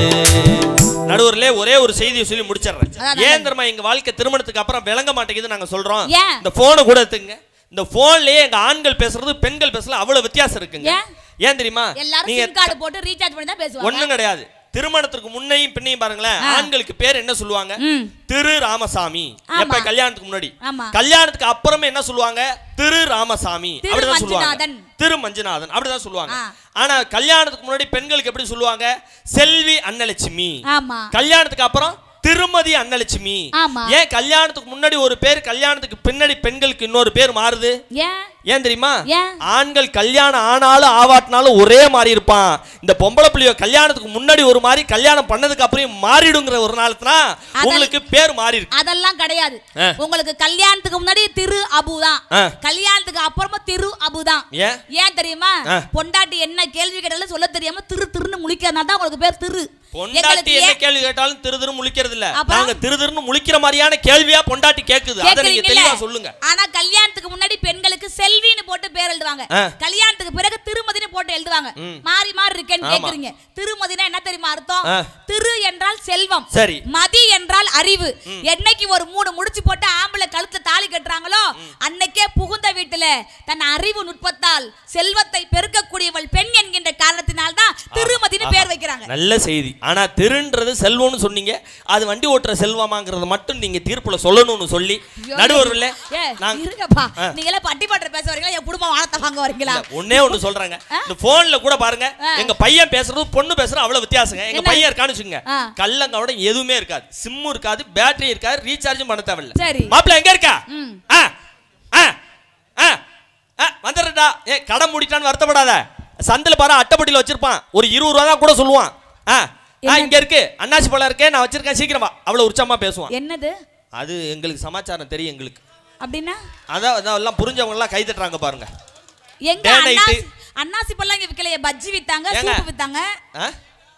நடுவர்ல ஒரே ஒரு செய்தியை சொல்லி முடிச்சிடுறேன் அதான் ஏன் தெரியுமா எங்க வாழ்க்கை திருமணத்துக்கு அப்புறம் விளங்க மாட்டேங்குது நாங்க சொல்றோம் ஏன்? இந்த போனை கூட எடுத்துங்க இந்த போன்லயே எங்க ஆண்கள் பேசுறது பெண்கள் பேசல அவ்வளவு வித்தியாசம் இருக்குங்க ஏன்? ஏன் தெரியுமா எல்லாரும் நீங்க சிம் கார்டு போட்டு ரீசார்ஜ் பண்ணி தான் பேசுவாங்க ஒண்ணும் கிடையாது திருமணத்திற்கு முன்னையும் பின்னையும் பாருங்களேன் ஆ. ஆண்களுக்கு பேர் என்ன சொல்லுவாங்க ம் திரு ராமசாமி ஆமா. எப்ப கல்யாணத்துக்கு முன்னாடி ஆமா. கல்யாணத்துக்கு அப்புறமே என்ன சொல்லுவாங்க திரு ராமசாமி திரு அப்படிதான் சொல்லுவாங்க மஞ்சுநாதன். திரு மஞ்சுநாதன் அப்படிதான் சொல்லுவாங்க ஆ. ஆனா கல்யாணத்துக்கு முன்னாடி பெண்களுக்கு எப்படி சொல்லுவாங்க செல்வி அன்னலட்சுமி ஆமா கல்யாணத்துக்கு அப்புறம் திருமதி அன்னலட்சுமி ஆமா. ஏன் கல்யாணத்துக்கு முன்னாடி ஒரு பேர் கல்யாணத்துக்கு பின்னாடி பெண்களுக்கு இன்னொரு பேர் மாறுது ஏன் ஏன் தெரியுமா ஏன்? ஆண்கள் கல்யாணம் ஆனாலும் ஆவாட்டினாலும் ஒரே மாதிரி இருப்பான் இந்த பொம்பளை புள்ளியோ கல்யாணத்துக்கு முன்னாடி ஒரு மாதிரி கல்யாணம் பண்ணதுக்கு அப்புறம் மாறிடுங்கிற ஒரு நாளத்துல உங்களுக்கு பேர் மாறி இருக்கு அதெல்லாம் கிடையாது ஆ. உங்களுக்கு கல்யாணத்துக்கு முன்னாடி திரு அபு தான் ஆ. கல்யாணத்துக்கு அப்புறமா திரு அபு தான் ஏன் ஏன் தெரியுமா ஆ. பொண்டாட்டி என்ன கேள்வி கேட்டாலும் சொல்ல தெரியாம திரு திருன்னு முழிக்கிறதுனால தான் உங்களுக்கு பேர் திரு பொண்டாட்டி எங்களுக்கு என்ன ஏன் கேள்வி கேட்டாலும் திரு திரு முழிக்கிறது இல்ல அப்புறம்? நாங்க திரு திருன்னு முழிக்கிற மாதிரியான கேள்வியா பொண்டாட்டி கேக்குது அதை நீங்க கேக்குறீங்கல்ல? தெளிவா சொல்லுங்க ஆனா கல்யாணத்துக்கு முன்னாடி பெண்களுக்கு செல்வின்னு போட்டு பேர் எழுதுவாங்க ஆ. கல்யாணத்துக்கு பிறகு திருமதின்னு போட்டு எழுதுவாங்க ம். மாறி மாறி இருக்கேன்னு ஆமா. கேக்குறீங்க திருமதினா என்ன தெரியுமா அர்த்தம் ஆ. திரு என்றால் செல்வம் சரி. மதி என்றால் அறிவு என்னைக்கு ஒரு மூணு முடிச்சு போட்டு ஆம்பளை கழுத்துல தாலி கட்டுறாங்களோ அன்னைக்கே புகுந்த வீட்டுல தன் அறிவு நுட்பத்தால் செல்வத்தை பெருக்கக்கூடியவள் பெண் என்கின்ற காரணத்தினால் தான் திருமதின்னு பேர் வைக்கிறாங்க நல்ல செய்தி ஆனா திருன்றது செல்வம்னு சொன்னீங்க அது வண்டி ஓட்டுற செல்வமாங்கிறது மட்டும் நீங்க தீர்ப்புல சொல்லணும்னு சொல்லி நடுவர்ல ஏ, நாங்க இருங்கப்பா ஆ. நீங்க எல்லாம் பட்டிமன்ற பேச வரீங்களா என் குடும்பம் வாழத்தை வாங்க வரீங்களா இல்ல, ஒண்ணே ஒண்ணு சொல்றாங்க இந்த போன்ல கூட பாருங்க எங்க பையன் பேசுறது பொண்ணு பேசுறது அவ்வளவு வித்தியாசங்க எங்க என்ன? பையன் இருக்கான்னு வச்சுங்க ஆ. கல்லங்கோட எதுவுமே இருக்காது சிம்மும் இருக்காது பேட்டரி இருக்காது ரீசார்ஜும் பண்ண தேவையில்ல சரி. மாப்பிள்ள எங்க இருக்கா ம். ஆ ஆ ஆ ஆ வந்துடுறா ஏ கடை மூடிட்டான்னு வருத்தப்படாத சந்தில பாரு அட்டைப்பட்டியில வச்சிருப்பான் ஒரு இருபது ரூபா தான் கூட சொல்லுவான் ஆ ஆ இங்க இருக்கு அண்ணாச்சி பழம் இருக்கே நான் வச்சிருக்கேன் சீக்கிரம் வா அவ்வளவு உற்சாகமா பேசுவான் என்னது அது எங்களுக்கு சமாச்சாரம் தெரியும் எங்களுக்கு அப்படின்னா அதான் அதான் எல்லாம் புரிஞ்சவங்க எல்லாம் கை தட்டுறாங்க பாருங்க எங்க Day night. அண்ணாசி அண்ணாசி பழம் இங்க விக்கலையே பஜ்ஜி வித்தாங்க ஏங்க? சூப்பு வித்தாங்க ஆ?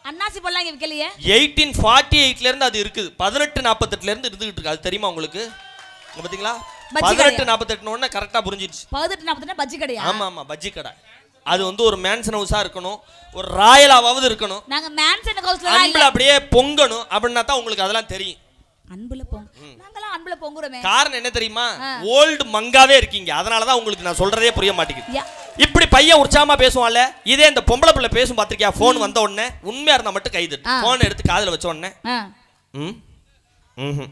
அன்னாசி பழம் இங்க விக்கலையே எயிட்டீன் ஃபார்ட்டி எயிட்ல இருந்து அது இருக்குது பதினெட்டு நாற்பத்தெட்டுல இருந்து இருந்துகிட்டு இருக்கு அது தெரியுமா உங்களுக்கு இங்க பாத்தீங்களா பஜ்ஜி பதினெட்டு நாற்பத்தெட்டு உடனே கரெக்டா புரிஞ்சிருச்சு பதினெட்டு நாற்பத்தி பஜ்ஜி கடையா ஆமா ஆமா பஜ்ஜி கடை அது வந்து ஒரு மேன்சன் ஹவுஸா இருக்கணும் ஒரு ராயலாவது இருக்கணும் நாங்க மேன்சன் ஹவுஸ்ல அன்புல அப்படியே பொங்கணும் அப்படின்னா தான் உங்களுக்கு அதெல்லாம் தெரியும் அன்புல போங்க நாங்களாம் அன்புல பொங்குறோமே காரணம் என்ன தெரியுமா ஓல்டு மங்காவே இருக்கீங்க அதனால தான் உங்களுக்கு நான் சொல்றதே புரிய மாட்டேங்குது யா. இப்படி பையன் உற்சாகமா பேசுவான்ல இதே இந்த பொம்பளை பிள்ளை பேசும் பாத்திருக்கியா ஃபோன் வந்த உடனே உண்மையா இருந்தா மட்டும் கைது ஆ. ஃபோன் எடுத்து காதுல வச்ச உடனே ஆ, ம் ம்ஹும்.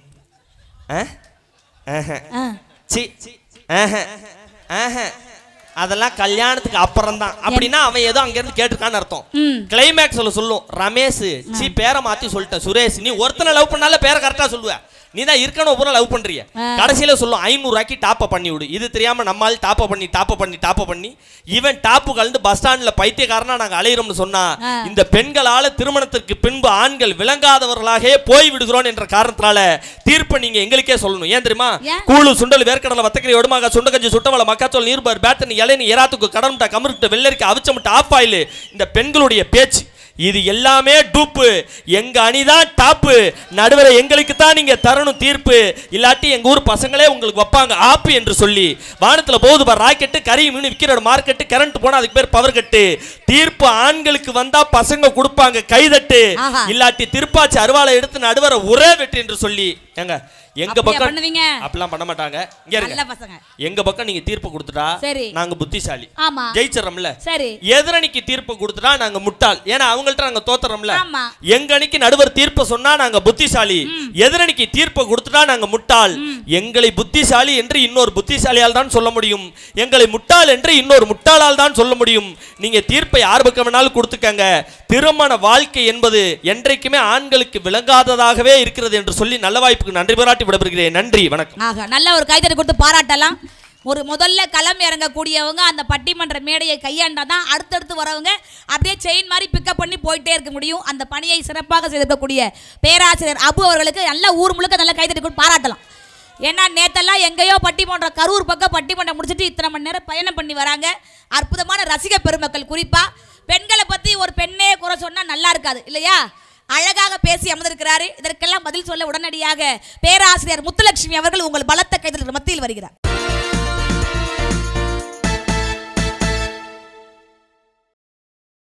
ஆ? ஆஹா. ஆ. சி ஆஹா. ஆஹா. அதெல்லாம் கல்யாணத்துக்கு அப்புறம் தான் அப்படின்னா அவன் ஏதோ அங்க இருந்து கேட்டிருக்கான்னு அர்த்தம் ம் கிளைமேக்ஸ்ல சொல்லும் ரமேஷ் சி பேரை மாத்தி சொல்லிட்ட சுரேஷ் நீ ஒருத்தனை லவ் பண்ணால பேரை கரெக்டா சொல்லுவ நீ தான் இருக்கணும் பூரா லவ் பண்றிய ஆ. கடைசியில சொல்லும் ஐநூறு ரூபாய்க்கு டாப் பண்ணி விடு இது தெரியாம நம்மால் டாப் பண்ணி டாப் பண்ணி டாப் பண்ணி இவன் டாப்பு கலந்து பஸ் ஸ்டாண்ட்ல பைத்தியக்காரனா நாங்க அலையிறோம்னு சொன்னா ஆ. இந்த பெண்களால திருமணத்திற்கு பின்பு ஆண்கள் விளங்காதவர்களாகவே போய் விடுகிறோம் என்ற காரணத்தினால தீர்ப்பை நீங்க எங்களுக்கே சொல்லணும் ஏன் தெரியுமா ஏன்? கூழு சுண்டல் வேர்க்கடலை வத்தக்கறி ஒடுமாக சுண்டகஞ்சி சுட்டவள மக்காச்சோல் நீர்பார் பேத்தனி இளநி எராத்துக்கு கடன்முட்டை கமருக்கிட்ட வெள்ளரிக்க அவிச்சமுட்டை ஆஃப் ஆயில் இந்த பெண்களுடைய பேச்சு இது எல்லாமே டூப்பு எங்க அணிதான் டாப்பு நடுவரை எங்களுக்கு தான் நீங்க தரணும் தீர்ப்பு இல்லாட்டி எங்க ஊர் பசங்களே உங்களுக்கு வைப்பாங்க ஆப்பு என்று சொல்லி வானத்துல போகுது பார் ராக்கெட்டு கறி மீன் விற்கிற மார்க்கெட்டு கரண்ட் போனா அதுக்கு பேர் பவர் கட்டு தீர்ப்பு ஆண்களுக்கு வந்தா பசங்க கொடுப்பாங்க கைதட்டு ஆஹா. இல்லாட்டி திருப்பாச்சி அருவாளை எடுத்து நடுவரை ஒரே வெட்டு என்று சொல்லி ஏங்க எங்க அப்படியா பக்கம் பண்ணுவீங்க? அப்படிலாம் பண்ண மாட்டாங்க இங்க இருங்க நல்ல பசங்க எங்க பக்கம் நீங்க தீர்ப்பு கொடுத்துட்டா சரி. நாங்க புத்திசாலி ஆமா ஜெயிச்சிடறோம்ல சரி எதிரணிக்கு தீர்ப்பு கொடுத்துட்டா நாங்க முட்டாள் ஏன்னா அவங்கள்ட்ட நாங்க தோத்துறோம்ல ஆமா. எங்க அணிக்கு நடுவர் தீர்ப்பு சொன்னா நாங்க புத்திசாலி எதிரணிக்கு தீர்ப்பு கொடுத்துட்டா நாங்க முட்டாள் எங்களை புத்திசாலி என்று இன்னொரு புத்திசாலியால் தான் சொல்ல முடியும் எங்களை முட்டாள் என்று இன்னொரு முட்டாளால் தான் சொல்ல முடியும் நீங்க தீர்ப்பை யார் பக்கம் வேணாலும் கொடுத்துக்கங்க திருமண வாழ்க்கை என்பது என்றைக்குமே ஆண்களுக்கு விளங்காததாகவே இருக்கிறது என்று சொல்லி நல்ல வாய்ப்புக்கு நன்றி பாராட்டி விடப்படுகிறேன் நன்றி வணக்கம் ஆக நல்ல ஒரு கைத்தறி கொடுத்து பாராட்டலாம் ஒரு முதல்ல களம் இறங்கக்கூடியவங்க அந்த பட்டிமன்ற மேடையை கையாண்டாதான் அடுத்தடுத்து வரவங்க அப்படியே செயின் மாதிரி பிக்கப் பண்ணி போயிட்டே இருக்க முடியும் அந்த பணியை சிறப்பாக செய்திருக்கக்கூடிய பேராசிரியர் அபு அவர்களுக்கு நல்ல ஊர் முழுக்க நல்ல கைத்தறி கொடுத்து பாராட்டலாம் ஏன்னா நேத்தெல்லாம் எங்கேயோ பட்டிமன்றம் கரூர் பக்கம் பட்டிமன்றம் முடிச்சுட்டு இத்தனை மணி நேரம் பயணம் பண்ணி வராங்க அற்புதமான ரசிக பெருமக்கள் குறிப்பா பெண்களை பத்தி ஒரு பெண்ணே குறை சொன்னா நல்லா இருக்காது இல்லையா அழகாக பேசி அமர்ந்திருக்கிறாரு இதற்கெல்லாம் பதில் சொல்ல உடனடியாக பேராசிரியர் முத்துலட்சுமி அவர்கள் உங்கள் பலத்த கைதல் மத்தியில் வருகிறார்